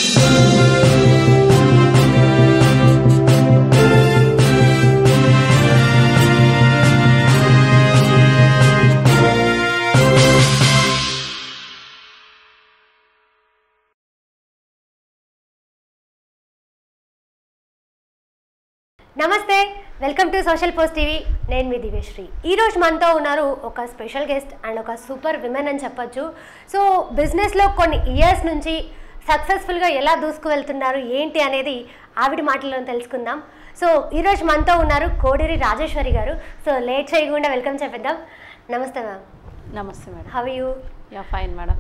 నమస్తే welcome to Social Post TV నేను మీ దివ్యశ్రీ ఈరోజు మనతో ఉన్నారు ఒక స్పెషల్ గెస్ట్ అండ్ ఒక సూపర్ విమెన్ అని చెప్పొచ్చు సో బిజినెస్లో కొన్ని ఇయర్స్ నుంచి సక్సెస్ఫుల్గా ఎలా దూసుకు వెళ్తున్నారు ఏంటి అనేది ఆవిడ మాటల్లో తెలుసుకుందాం సో ఈరోజు మనతో ఉన్నారు కోడేరి రాజేశ్వరి గారు సో లేట్ చేయకుండా వెల్కమ్ చెప్పేద్దాం నమస్తే మ్యామ్ నమస్తే madam how you yeah fine madam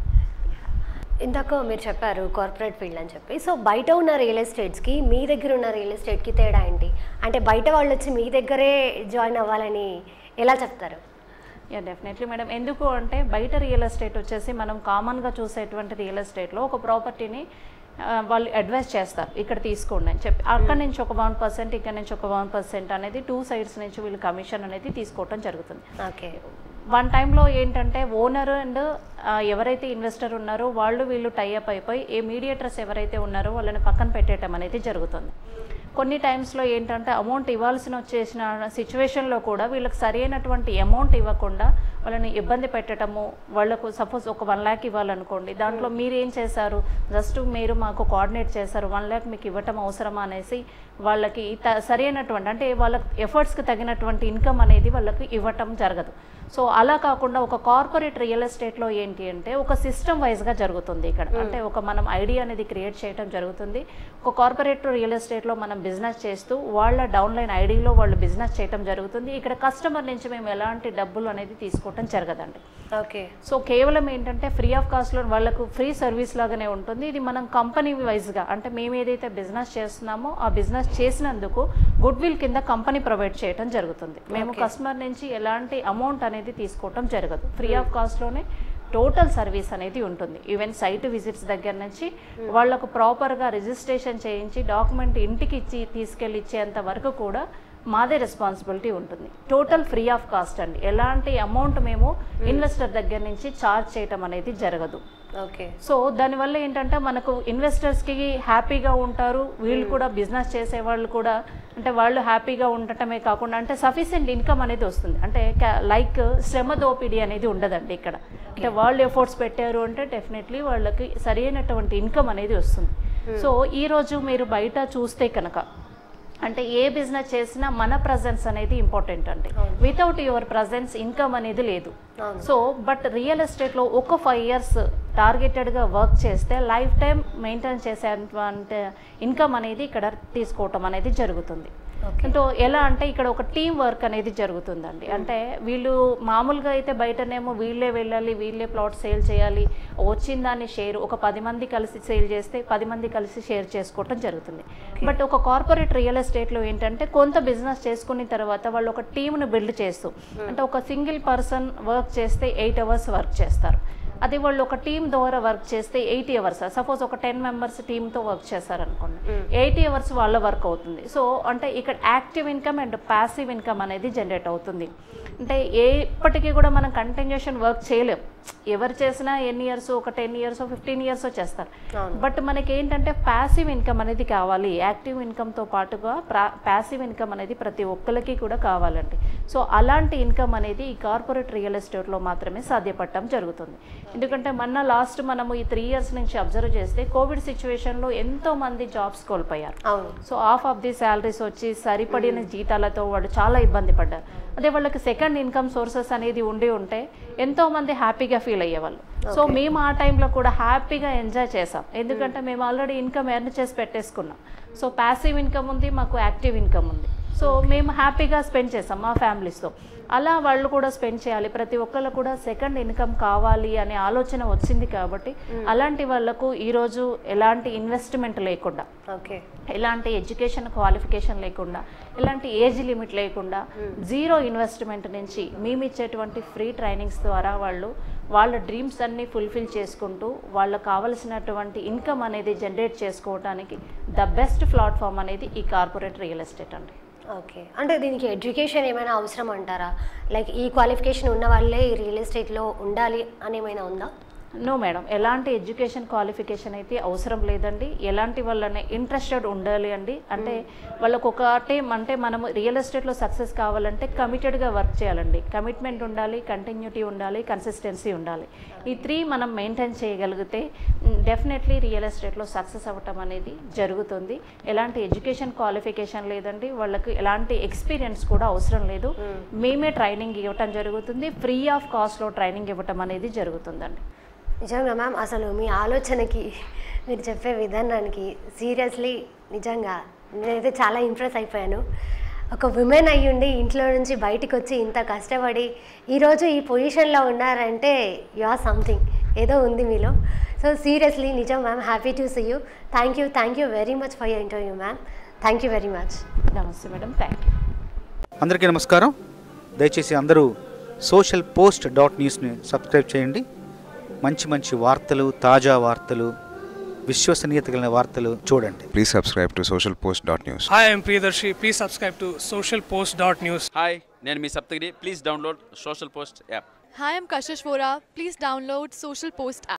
ఇందాక మీరు చెప్పారు కార్పొరేట్ ఫీల్డ్ అని చెప్పి సో బయట ఉన్న రియల్ ఎస్టేట్స్కి మీ దగ్గర ఉన్న రియల్ ఎస్టేట్కి తేడా ఏంటి అంటే బయట వాళ్ళు వచ్చి మీ దగ్గరే జాయిన్ అవ్వాలని ఎలా చెప్తారు యా డెఫినెట్లీ మేడం ఎందుకు అంటే బయట రియల్ ఎస్టేట్ వచ్చేసి మనం కామన్గా చూసేటువంటి రియల్ ఎస్టేట్లో ఒక ప్రాపర్టీని వాళ్ళు అడ్వైస్ చేస్తారు ఇక్కడ తీసుకోండి అని చెప్పి అక్కడ నుంచి ఒక వన్ పర్సెంట్ ఇక్కడ నుంచి ఒక వన్ పర్సెంట్ అనేది టూ సైడ్స్ నుంచి వీళ్ళు కమిషన్ అనేది తీసుకోవటం జరుగుతుంది ఓకే వన్ టైంలో ఏంటంటే ఓనర్ అండ్ ఎవరైతే ఇన్వెస్టర్ ఉన్నారో వాళ్ళు వీళ్ళు టైఅప్ అయిపోయి ఏ మీడియేటర్స్ ఎవరైతే ఉన్నారో వాళ్ళని పక్కన పెట్టేయటం అనేది జరుగుతుంది కొన్ని టైమ్స్లో ఏంటంటే అమౌంట్ ఇవ్వాల్సిన వచ్చేసిన సిచ్యువేషన్లో కూడా వీళ్ళకి సరైనటువంటి అమౌంట్ ఇవ్వకుండా వాళ్ళని ఇబ్బంది పెట్టడము వాళ్ళకు సపోజ్ ఒక వన్ ల్యాక్ ఇవ్వాలనుకోండి దాంట్లో మీరు ఏం చేశారు జస్ట్ మీరు మాకు కోఆర్డినేట్ చేశారు వన్ ల్యాక్ మీకు ఇవ్వటం అవసరమా అనేసి వాళ్ళకి త సరైనటువంటి అంటే వాళ్ళ ఎఫర్ట్స్కి తగినటువంటి ఇన్కమ్ అనేది వాళ్ళకి ఇవ్వటం జరగదు సో అలా కాకుండా ఒక కార్పొరేట్ రియల్ ఎస్టేట్లో ఏంటి అంటే ఒక సిస్టమ్ వైజ్గా జరుగుతుంది ఇక్కడ అంటే ఒక మనం ఐడియా అనేది క్రియేట్ చేయడం జరుగుతుంది ఒక కార్పొరేట్ రియల్ ఎస్టేట్లో మనం బిజినెస్ చేస్తూ వాళ్ళ డౌన్లైన్ ఐడిలో వాళ్ళు బిజినెస్ చేయడం జరుగుతుంది ఇక్కడ కస్టమర్ నుంచి మేము ఎలాంటి డబ్బులు అనేది తీసుకోవటం జరగదండి ఓకే సో కేవలం ఏంటంటే ఫ్రీ ఆఫ్ కాస్ట్లో వాళ్ళకు ఫ్రీ సర్వీస్ లాగానే ఉంటుంది ఇది మనం కంపెనీ వైజ్గా అంటే మేము ఏదైతే బిజినెస్ చేస్తున్నామో ఆ బిజినెస్ చేసినందుకు గుడ్ విల్ కింద కంపెనీ ప్రొవైడ్ చేయడం జరుగుతుంది మేము Okay. కస్టమర్ నుంచి ఎలాంటి అమౌంట్ అనేది తీసుకోవటం జరగదు ఫ్రీ ఆఫ్ కాస్ట్లోనే టోటల్ సర్వీస్ అనేది ఉంటుంది ఈవెన్ సైట్ విజిట్స్ దగ్గర నుంచి వాళ్ళకు ప్రాపర్గా రిజిస్ట్రేషన్ చేయించి డాక్యుమెంట్ ఇంటికి ఇచ్చి తీసుకెళ్ళి ఇచ్చేంత వరకు కూడా మాదే రెస్పాన్సిబిలిటీ ఉంటుంది టోటల్ ఫ్రీ ఆఫ్ కాస్ట్ అండి ఎలాంటి అమౌంట్ మేము ఇన్వెస్టర్ దగ్గర నుంచి ఛార్జ్ చేయటం అనేది జరగదు ఓకే సో దానివల్ల ఏంటంటే మనకు ఇన్వెస్టర్స్కి హ్యాపీగా ఉంటారు వీళ్ళు కూడా బిజినెస్ చేసే వాళ్ళు కూడా అంటే వాళ్ళు హ్యాపీగా ఉండటమే కాకుండా అంటే సఫిషియెంట్ ఇన్కమ్ అనేది వస్తుంది అంటే లైక్ శ్రమ దోపిడీ అనేది ఉండదండి ఇక్కడ అంటే వాళ్ళు ఎఫర్ట్స్ పెట్టారు అంటే డెఫినెట్లీ వాళ్ళకి సరైనటువంటి ఇన్కమ్ అనేది వస్తుంది సో ఈరోజు మీరు బయట చూస్తే కనుక అంటే ఏ బిజినెస్ చేసినా మన ప్రజెన్స్ అనేది ఇంపార్టెంట్ అండి అవును. వితౌట్ యువర్ ప్రజెన్స్ ఇన్కమ్ అనేది లేదు అవును. సో బట్ రియల్ ఎస్టేట్లో ఒక ఫైవ్ ఇయర్స్ టార్గెటెడ్గా వర్క్ చేస్తే లైఫ్ టైం మెయింటైన్ చేసేటువంటి ఇన్కమ్ అనేది ఇక్కడ తీసుకోవటం అనేది జరుగుతుంది ఓకే అంటే ఎలా అంటే ఇక్కడ ఒక టీం వర్క్ అనేది జరుగుతుందండి అంటే వీళ్ళు మామూలుగా అయితే బయటనేమో వీళ్ళే వెళ్ళాలి వీళ్ళే ప్లాట్ సేల్ చేయాలి వచ్చిన దాన్ని షేర్ ఒక పది మంది కలిసి సేల్ చేస్తే పది మంది కలిసి షేర్ చేసుకోవటం జరుగుతుంది బట్ ఒక కార్పొరేట్ రియల్ ఎస్టేట్లో ఏంటంటే కొంత బిజినెస్ చేసుకున్న తర్వాత వాళ్ళు ఒక టీంను బిల్డ్ చేస్తూ అంటే ఒక సింగిల్ పర్సన్ వర్క్ చేస్తే ఎయిట్ అవర్స్ వర్క్ చేస్తారు అదే వాళ్ళు ఒక టీం ద్వారా వర్క్ చేస్తే ఎయిటీ అవర్స్ సపోజ్ ఒక టెన్ మెంబర్స్ టీంతో వర్క్ చేశారనుకోండి ఎయిటీ అవర్స్ వాళ్ళ వర్క్ అవుతుంది సో అంటే ఇక్కడ active income and passive income అనేది జనరేట్ అవుతుంది అంటే ఏ ఇప్పటికీ కూడా మనం కంటిన్యూషన్ వర్క్ చేయలేం ఎవరు చేసినా ఎన్ని ఇయర్స్ ఒక టెన్ ఇయర్స్ ఫిఫ్టీన్ ఇయర్స్ చేస్తారు అవును. బట్ మనకి ఏంటంటే ప్యాసివ్ ఇన్కమ్ అనేది కావాలి యాక్టివ్ ఇన్కమ్తో పాటుగా ప్యాసివ్ ఇన్కమ్ అనేది ప్రతి ఒక్కరికి కూడా కావాలండి సో అలాంటి ఇన్కమ్ అనేది ఈ కార్పొరేట్ రియల్ ఎస్టేట్లో మాత్రమే సాధ్యపడటం జరుగుతుంది ఎందుకంటే మొన్న లాస్ట్ మనము ఈ త్రీ ఇయర్స్ నుంచి అబ్జర్వ్ చేస్తే కోవిడ్ సిచ్యువేషన్లో ఎంతో మంది జాబ్స్ కోల్పోయారు అవును so half of the salaries వచ్చి సరిపడిన జీతాలతో వాళ్ళు చాలా ఇబ్బంది పడ్డారు అదే వాళ్ళకి సెకండ్ ఇన్కమ్ సోర్సెస్ అనేది ఉండి ఉంటే ఎంతో మంది హ్యాపీగా ఫీల్ అయ్యేవాళ్ళు సో Okay. మేము ఆ టైంలో కూడా హ్యాపీగా ఎంజాయ్ చేసాం ఎందుకంటే మేము ఆల్రెడీ ఇన్కమ్ ఎర్న్ చేసి పెట్టేసుకున్నాం సో ప్యాసివ్ ఇన్కమ్ ఉంది మాకు యాక్టివ్ ఇన్కమ్ ఉంది సో మేము హ్యాపీగా స్పెండ్ చేసాం మా ఫ్యామిలీస్తో అలా వాళ్ళు కూడా స్పెండ్ చేయాలి ప్రతి ఒక్కళ్ళు కూడా సెకండ్ ఇన్కమ్ కావాలి అనే ఆలోచన వచ్చింది కాబట్టి అలాంటి వాళ్ళకు ఈరోజు ఎలాంటి ఇన్వెస్ట్మెంట్ లేకుండా ఓకే ఎలాంటి ఎడ్యుకేషన్ క్వాలిఫికేషన్ లేకుండా ఎలాంటి ఏజ్ లిమిట్ లేకుండా జీరో ఇన్వెస్ట్మెంట్ నుంచి మేము ఇచ్చేటువంటి ఫ్రీ ట్రైనింగ్స్ ద్వారా వాళ్ళు వాళ్ళ డ్రీమ్స్ అన్నీ ఫుల్ఫిల్ చేసుకుంటూ వాళ్ళకు కావలసినటువంటి ఇన్కమ్ అనేది జనరేట్ చేసుకోవడానికి ద బెస్ట్ ప్లాట్ఫామ్ అనేది ఈ కార్పొరేట్ రియల్ ఎస్టేట్ అండి ఓకే అంటే దీనికి ఎడ్యుకేషన్ ఏమైనా అవసరం అంటారా లైక్ ఈ క్వాలిఫికేషన్ ఉన్న వాళ్ళే ఈ రియల్ ఎస్టేట్లో ఉండాలి అని ఏమైనా ఉందా నో మేడం ఎలాంటి ఎడ్యుకేషన్ క్వాలిఫికేషన్ అయితే అవసరం లేదండి ఎలాంటి వాళ్ళని ఇంట్రెస్టెడ్ ఉండాలి అండి అంటే వాళ్ళకు ఒకటే అంటే మనం రియల్ ఎస్టేట్లో సక్సెస్ కావాలంటే కమిటెడ్గా వర్క్ చేయాలండి కమిట్మెంట్ ఉండాలి కంటిన్యూటీ ఉండాలి కన్సిస్టెన్సీ ఉండాలి ఈ త్రీ మనం మెయింటైన్ చేయగలిగితే డెఫినెట్లీ రియల్ ఎస్టేట్లో సక్సెస్ అవ్వటం అనేది జరుగుతుంది ఎలాంటి ఎడ్యుకేషన్ క్వాలిఫికేషన్ లేదండి వాళ్ళకి ఎలాంటి ఎక్స్పీరియన్స్ కూడా అవసరం లేదు మేమే ట్రైనింగ్ ఇవ్వటం జరుగుతుంది ఫ్రీ ఆఫ్ కాస్ట్లో ట్రైనింగ్ ఇవ్వటం అనేది జరుగుతుందండి నిజంగా మ్యామ్ అసలు మీ ఆలోచనకి మీరు చెప్పే విధానానికి సీరియస్లీ నిజంగా నేనైతే చాలా ఇంప్రెస్ అయిపోయాను ఒక విమెన్ అయ్యుండి ఇంట్లో నుంచి బయటికి వచ్చి ఇంత కష్టపడి ఈరోజు ఈ పొజిషన్లో ఉన్నారంటే యు ఆర్ సంథింగ్ ఏదో ఉంది మీలో సో సీరియస్లీ నిజం ma'am happy to see you thank you thank you very much for your interview ma'am thank you very much నమస్తే మేడం థ్యాంక్ యూ అందరికీ నమస్కారం దయచేసి అందరూ సోషల్ పోస్ట్ డాట్ న్యూస్ని సబ్స్క్రైబ్ చేయండి మంచి మంచి వార్తలు తాజా వార్తలు విశ్వసనీయత కలిగిన వార్తలు చూడండి Please subscribe to socialpost.news. Hi, I'm Priyadarshi. Please subscribe to socialpost.news. హాయ్ నేను మీ Saptagiri please download Social Post app Hi, I'm Kashish Vora. Please download Social Post app.